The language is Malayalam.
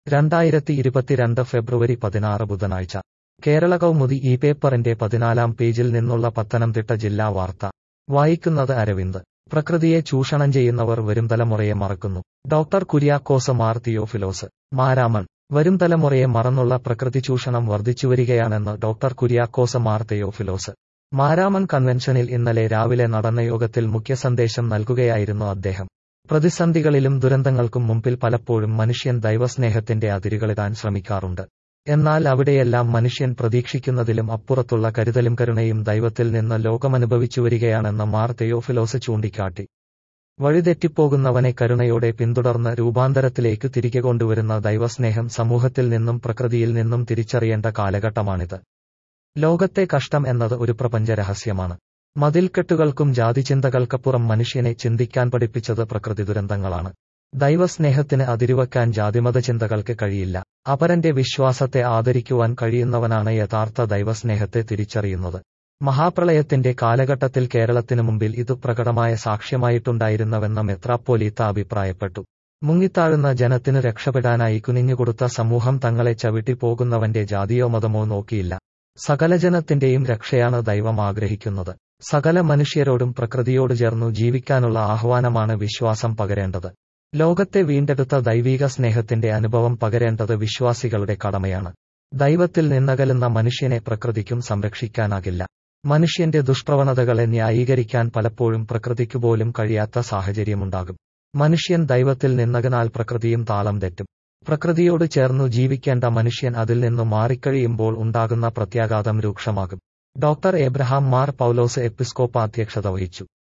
രണ്ടായിരത്തി ഇരുപത്തിരണ്ട് ഫെബ്രുവരി പതിനാറ് ബുധനാഴ്ച കേരള കൗമുദി ഈ പേപ്പറിന്റെ പതിനാലാം പേജിൽ നിന്നുള്ള പത്തനംതിട്ട ജില്ലാ വാർത്ത വായിക്കുന്നത് അരവിന്ദ് പ്രകൃതിയെ ചൂഷണം ചെയ്യുന്നവർ വരും തലമുറയെ മറക്കുന്നു ഡോക്ടർ കുര്യാക്കോസ് മാർ തിയോഫിലോസ് മാരാമൺ വരും തലമുറയെ മറന്നുള്ള പ്രകൃതി ചൂഷണം വർദ്ധിച്ചുവരികയാണെന്ന് ഡോക്ടർ കുര്യാക്കോസ് മാർ തെയോഫിലോസ് മാരാമൺ കൺവെൻഷനിൽ ഇന്നലെ രാവിലെ നടന്ന യോഗത്തിൽ മുഖ്യ സന്ദേശം നൽകുകയായിരുന്നു അദ്ദേഹം പ്രതിസന്ധികളിലും ദുരന്തങ്ങൾക്കും മുമ്പിൽ പലപ്പോഴും മനുഷ്യൻ ദൈവസ്നേഹത്തിന്റെ അതിരുകളിടാൻ ശ്രമിക്കാറുണ്ട് എന്നാൽ അവിടെയെല്ലാം മനുഷ്യൻ പ്രതീക്ഷിക്കുന്നതിലും അപ്പുറത്തുള്ള കരുതലും കരുണയും ദൈവത്തിൽ നിന്ന് ലോകമനുഭവിച്ചു വരികയാണെന്ന് മാർ തെയോഫിലോസ് ചൂണ്ടിക്കാട്ടി വഴിതെറ്റിപ്പോകുന്നവനെ കരുണയോടെ പിന്തുടർന്ന് രൂപാന്തരത്തിലേക്ക് തിരികെ കൊണ്ടുവരുന്ന ദൈവസ്നേഹം സമൂഹത്തിൽ നിന്നും പ്രകൃതിയിൽ നിന്നും തിരിച്ചറിയേണ്ട കാലഘട്ടമാണിത് ലോകത്തെ കഷ്ടം എന്നത് ഒരു പ്രപഞ്ച രഹസ്യമാണ് മതിൽക്കെട്ടുകൾക്കും ജാതിചിന്തകൾക്കപ്പുറം മനുഷ്യനെ ചിന്തിക്കാൻ പഠിപ്പിച്ചത് പ്രകൃതി ദുരന്തങ്ങളാണ് ദൈവസ്നേഹത്തിന് അതിരുവെക്കാൻ ജാതിമത ചിന്തകൾക്ക് കഴിയില്ല അപരന്റെ വിശ്വാസത്തെ ആദരിക്കുവാൻ കഴിയുന്നവനാണ് യഥാർത്ഥ ദൈവസ്നേഹത്തെ തിരിച്ചറിയുന്നത് മഹാപ്രളയത്തിന്റെ കാലഘട്ടത്തിൽ കേരളത്തിനു മുമ്പിൽ ഇത് പ്രകടമായ സാക്ഷ്യമായിട്ടുണ്ടായിരുന്നുവെന്ന മെത്രാപ്പോലീത്ത അഭിപ്രായപ്പെട്ടു മുങ്ങിത്താഴുന്ന ജനത്തിനു രക്ഷപ്പെടാനായി കുനിഞ്ഞുകൊടുത്ത സമൂഹം തങ്ങളെ ചവിട്ടി പോകുന്നവന്റെ ജാതിയോ മതമോ നോക്കിയില്ല സകല ജനത്തിന്റെയും രക്ഷയാണ് ദൈവം ആഗ്രഹിക്കുന്നത് സകല മനുഷ്യരോടും പ്രകൃതിയോട് ചേർന്നു ജീവിക്കാനുള്ള ആഹ്വാനമാണ് വിശ്വാസം പകരേണ്ടത് ലോകത്തെ വീണ്ടെടുത്ത ദൈവീക സ്നേഹത്തിന്റെ അനുഭവം പകരേണ്ടത് വിശ്വാസികളുടെ കടമയാണ് ദൈവത്തിൽ നിന്നകലുന്ന മനുഷ്യനെ പ്രകൃതിക്കും സംരക്ഷിക്കാനാകില്ല മനുഷ്യന്റെ ദുഷ്പ്രവണതകളെ ന്യായീകരിക്കാൻ പലപ്പോഴും പ്രകൃതിക്കു പോലും കഴിയാത്ത സാഹചര്യമുണ്ടാകും മനുഷ്യൻ ദൈവത്തിൽ നിന്നകനാൽ പ്രകൃതിയും താളം തെറ്റും പ്രകൃതിയോട് ചേർന്നു ജീവിക്കേണ്ട മനുഷ്യൻ അതിൽ നിന്നു മാറിക്കഴിയുമ്പോൾ ഉണ്ടാകുന്ന പ്രത്യാഘാതം രൂക്ഷമാകും ഡോക്ടർ എബ്രഹാം മാർ പൌലോസ് എപ്പിസ്കോപ്പ അധ്യക്ഷത വഹിച്ചു